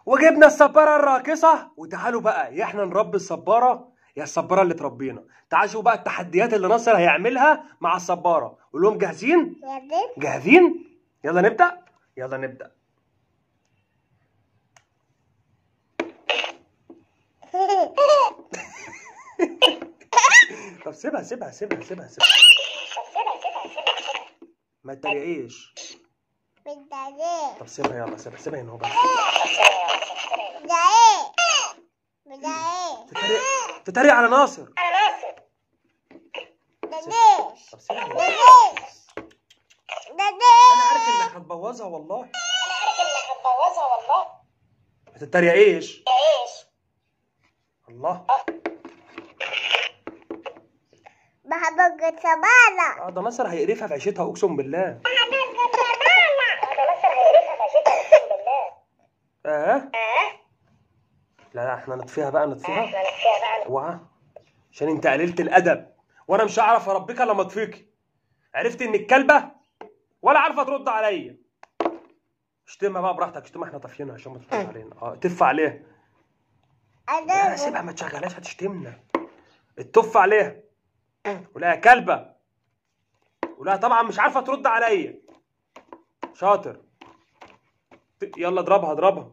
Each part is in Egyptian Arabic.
وجبنا الصبارة الراقصة وتعالوا بقى يا احنا نربي الصبارة يا الصبارة اللي تربينا تعالوا شوفوا بقى التحديات اللي ناصر هيعملها مع الصبارة قول لهم جاهزين يا بنت جاهزين يلا نبدأ يلا نبدأ طب سيبها سيبها سيبها سيبها سيبها ما تتريقيش بنت ايه طب سيبها يلا سيبها سيبها هنا هو بس بنت ايه بنت ايه تتريق تتريق على ناصر ده ليش طب سيبها ده هنا. ليش ده انا عارف ليش انك هتبوظها والله ما تتريقيش الله بحبك الصبالة اه ده ناصر هيقرفها في عيشتها اقسم بالله اه لا لا احنا نطفيها بقى نطفيها اوعى عشان انت قللت الادب وانا مش هعرف اربيك الا لما اطفيكي عرفت انك كلبه ولا عارفه ترد عليا اشتمها بقى براحتك اشتمها احنا طافيينها عشان ما تردش علينا اه تف عليها لا أنا سيبها ما تشغلهاش هتشتمنا التف عليها ولا يا كلبه ولا طبعا مش عارفه ترد عليا شاطر ت- يلا اضربها اضربها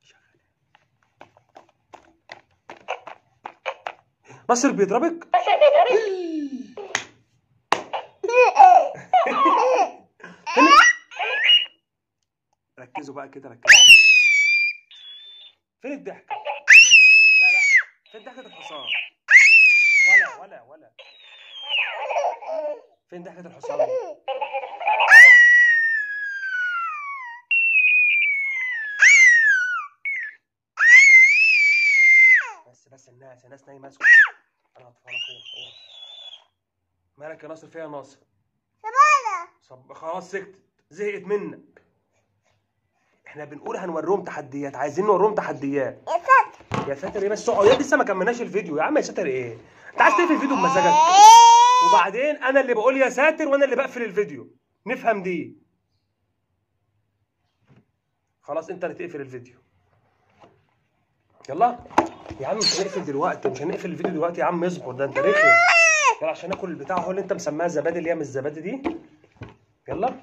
ناصر بيضربك ركزوا بقى كده ركزوا فين الضحكه لا لا فين ضحكه الحصان ولا ولا ولا فين ضحكه الحصان بس بس الناس الناس نايمه اسكت انا هطفى لك هو هو. مالك يا ناصر فيها يا ناصر صبالة صب خلاص سكتت زهقت منك احنا بنقول هنوريهم تحديات عايزين نوريهم تحديات يا ست يا ساتر ايه بس اقعد يا لسه ما كملناش الفيديو يا عم يا ساتر ايه انت عايز تقفل الفيديو بمزاجك وبعدين انا اللي بقول يا ساتر وانا اللي بقفل الفيديو نفهم دي خلاص انت اللي تقفل الفيديو يلا يا عم مش هنقفل دلوقتي مش هنقفل الفيديو دلوقتي يا عم اصبر ده انت رخم يلا عشان اكل البتاع هو اللي انت مسماها زبادي اللي هي مش زبادي دي يلا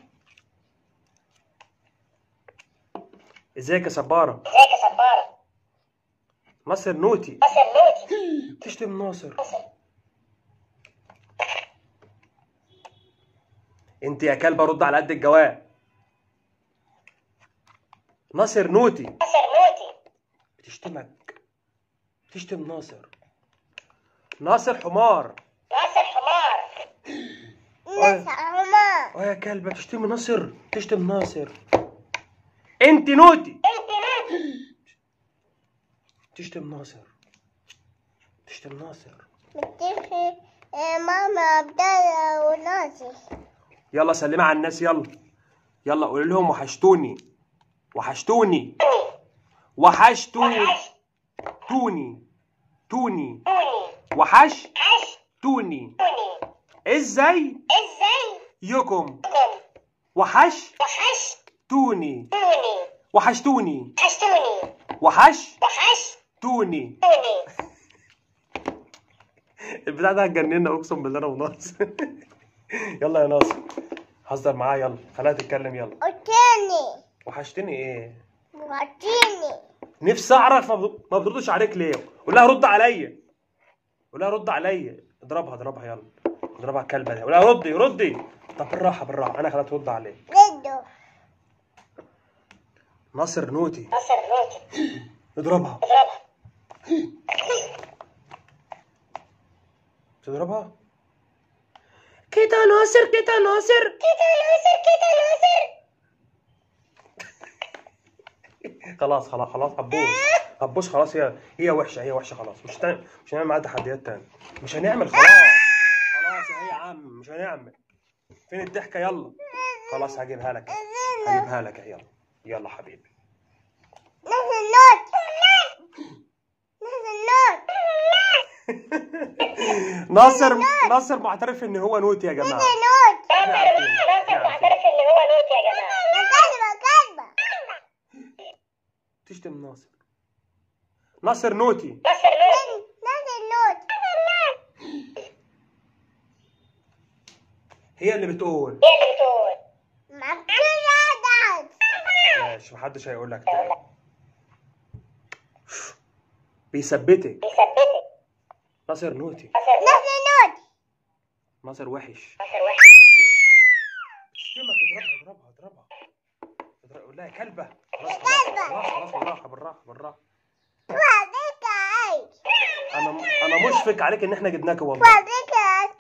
ازيك يا صباره ناصر نوتي تشتم ناصر انت يا كلبه رد على قد الجواب ناصر نوتي بتشتمك بتشتم ناصر ناصر حمار ناس عمار اه يا كلبه بتشتم ناصر تشتم ناصر انت نوتي تشتم ناصر تشتم ناصر متفق ماما عبد الله وناصر يلا سلمي على الناس يلا يلا قولي لهم وحشتوني وحشتوني وحشتوني توني توني وحش توني ازاي يكم وحش توني وحشتوني وحش توني البتاع ده هتجننا اقسم بالله انا وناصر يلا يا ناصر هزر معاه يلا خليها تتكلم يلا وتاني وحشتني ايه وعطيني نفسي اعرف ما بت- ما بتردش عليك ليه قول لها رد عليا قول لها رد عليا اضربها اضربها يلا اضربها الكلبه دي قول لها ردي ردي طب بالراحه بالراحه انا خليها ترد عليك جدو ناصر نوتي اضربها تضربها كده ناصر كده ناصر خلاص خلاص خلاص هبوش هبوش خلاص هي هي وحشه هي وحشه خلاص مش هتعمل مش هنعمل معاها تحديات تاني مش هنعمل خلاص خلاص يا هي يا عم مش هنعمل فين الضحكه يلا خلاص هجيبها لك هجيبها لك يلا يلا حبيبي ناس النوت ناس النوت ناصر ناصر معترف ان هو نوتي يا جماعه نوت احنا عارفين احنا عارفين كلبة كلبة تشتم بتشتم ناصر ناصر نوتي ناس النوت هي اللي بتقول مكتوبة دانس ماشي محدش هيقول لك تاني بيثبتك ناصر نوتي ناس النوت ناصر وحش شتمك اضربها اضربها اضربها اضربها قول لها يا كلبه خلاص خلاص خلاص خلاص بالراحه بالراحه بالراحه واديك عيش انا انا مشفق عليك ان احنا جبناك والله واديك عيش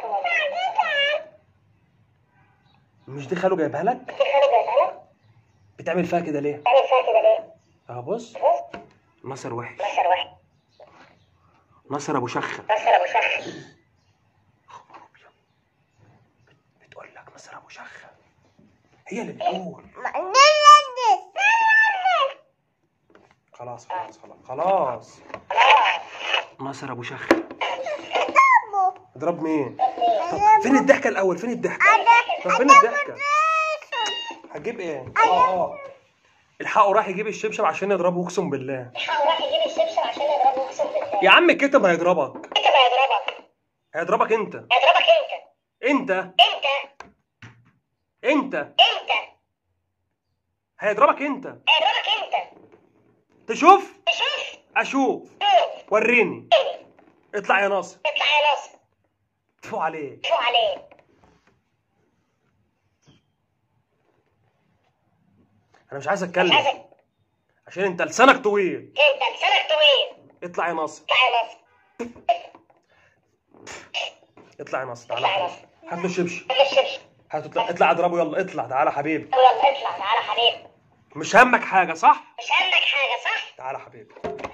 مش دي خاله جايبها لك بتعمل فيها كده ليه اه بص ناصر وحش ناصر ابو شخه بتقول لك ناصر ابو شخه هي اللي بتقول مقدرة خلاص خلاص خلاص خلاص ناصر ابو شخه أبو اضرب مين طب فين الضحكه الاول فين الضحكه طب فين أنا الضحكه هتجيب ايه اه اه الحقه راح يجيب الشبشب عشان يضربه اقسم بالله يا عم الكتب هيضربك هيضربك انت انت انت هيضربك انت تشوف اشوف وريني اطلع يا ناصر تفو عليه انا مش عايز اتكلم عشان انت لسانك طويل اطلع يا ناصر اطلع يا ناصر تعالى يا حبيبي. هات له الشبشب هات اطلع اطلع اضربه يلا اطلع تعالى حبيبي مش همك حاجه صح تعالى حبيبي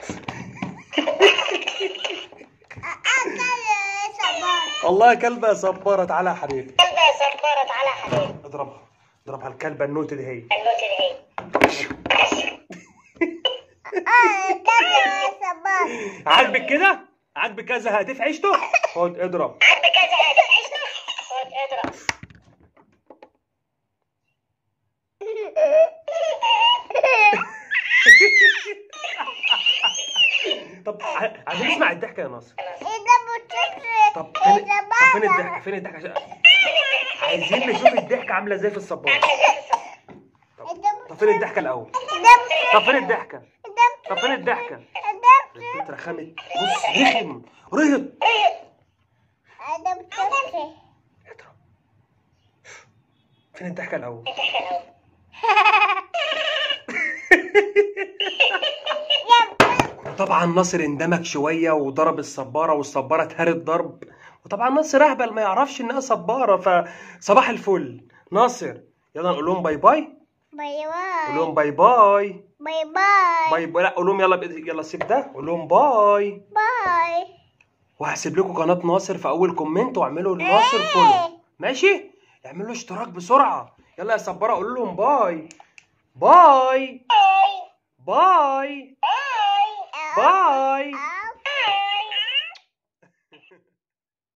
والله يا كلبه يا صباره تعالى يا حبيبي اضربها اضربها الكلبه النوتة دي هي عاجبك كده عاجبك كذا زهقت في عيشته خد اضرب طب ع- عايزين نسمع الضحكه يا ناصر طب فين طب فين الضحكه فين الضحكه عشان- عايزين نشوف الضحكه عامله ازاي في الصباره طب فين الضحكه الاول طب فين الضحكه طب فين الضحكه البنت رخمت بص رخم رهط اضرب فين الضحكه الاول طبعا ناصر اندمج شويه وضرب الصباره والصباره اتهرت ضرب وطبعا ناصر اهبل ما يعرفش انها صباره فصباح الفل ناصر يلا نقول لهم باي باي باي قول لهم باي باي باي باي باي باي باي لا قول لهم يلا بإيدك- يلا سيب ده قول لهم باي باي وهسيب لكم قناه ناصر في اول كومنت واعملوا لناصر فولو ماشي اعملوا اشتراك بسرعه يلا يا صباره قول لهم باي باي باي باي باي